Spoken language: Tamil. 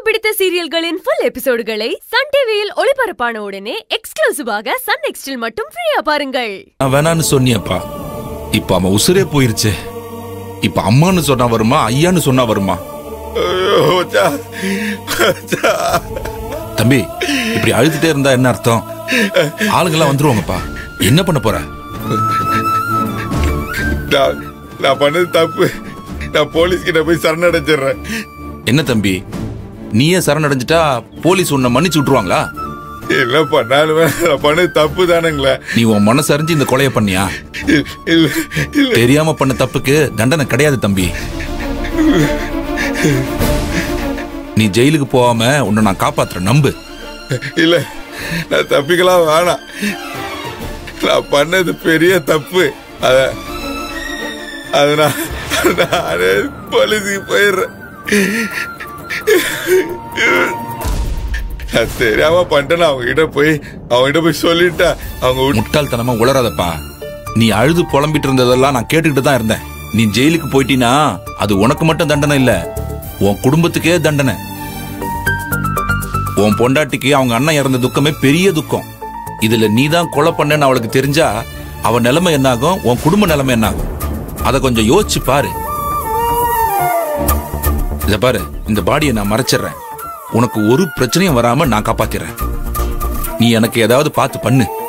பிடித்த சீரியல்களின் ஃபுல் எபிசோடுகளை சன் டிவியில் ஒளிபரப்பான உடனே எக்ஸ்க்ளூசிவாக சன் நெக்ஸ்டில் மட்டும் ஃப்ரீயா பாருங்கள் நான் வேணான்னு சொன்னியப்பா இப்ப அவன் உசுரே போயிருச்சே இப்ப அம்மான்னு சொன்னா வருமா ஐயான்னு சொன்னா வருமா ஐயோ, மச்சான். மச்சான். தம்பி இப்படி அழுதுட்டே இருந்தா என்ன அர்த்தம் ஆளுங்கெல்லாம் வந்துருவாங்கப்பா என்ன பண்ண போற நான் நான் பண்ணது தப்பு நான் போலீஸ் கிட்ட போய் சரணடைஞ்சிடுறேன் என்ன தம்பி நீயே சரணடைஞ்சிட்டா போலீஸ் உன்னை மன்னிச்சு விட்டுருவாங்களா என்ன பண்ணாலுமே நான் பண்ணது தப்பு தானுங்களே நீ உன் மனசு அறிஞ்சு இந்த கொலையை பண்ணியா இல்ல இல்ல இல்ல தெரியாம பண்ண தப்புக்கு தண்டனை கிடையாது தம்பி நீ ஜெயிலுக்கு போகாம உன்னை நான் காப்பாத்துறேன் நம்பு இல்ல நான் தப்பிக்கலாம் வேணாம் நான் பண்ணது பெரிய தப்பு அத அது நான் நானே போலீஸுக்கு போயிடுறேன் நான் தெரியாம பண்ணிட்டேன் அவங்க கிட்ட போய் அவங்க கிட்ட போய் சொல்லிட்டா அவங்க விட்டு- முட்டாள்தனமா உளறாதப்பா நீ அழுது புலம்பிட்டு இருந்ததெல்லாம் நான் கேட்டுக்கிட்டு தான் இருந்தேன் நீ ஜெயிலுக்கு போயிட்டீனா அது உனக்கு மட்டும் தண்டனை இல்ல உன் குடும்பத்துக்கே தண்டனை உன் பொண்டாட்டிக்கு அவங்க அண்ணன் இறந்த துக்கமே பெரிய துக்கம் இதுல நீ தான் கொலை பண்ணேன்னு அவளுக்கு தெரிஞ்சா அவ நிலைமை என்னாகும் உன் குடும்ப நிலைமை என்னாகும் அதை கொஞ்சம் யோசிச்சு பாரு இத பாரு இந்த பாடியை நான் மறைச்சிடுறேன் உனக்கு ஒரு பிரச்சனையும் வராம நான் காப்பாத்திடுறேன் நீ எனக்கு ஏதாவது பார்த்து பண்ணு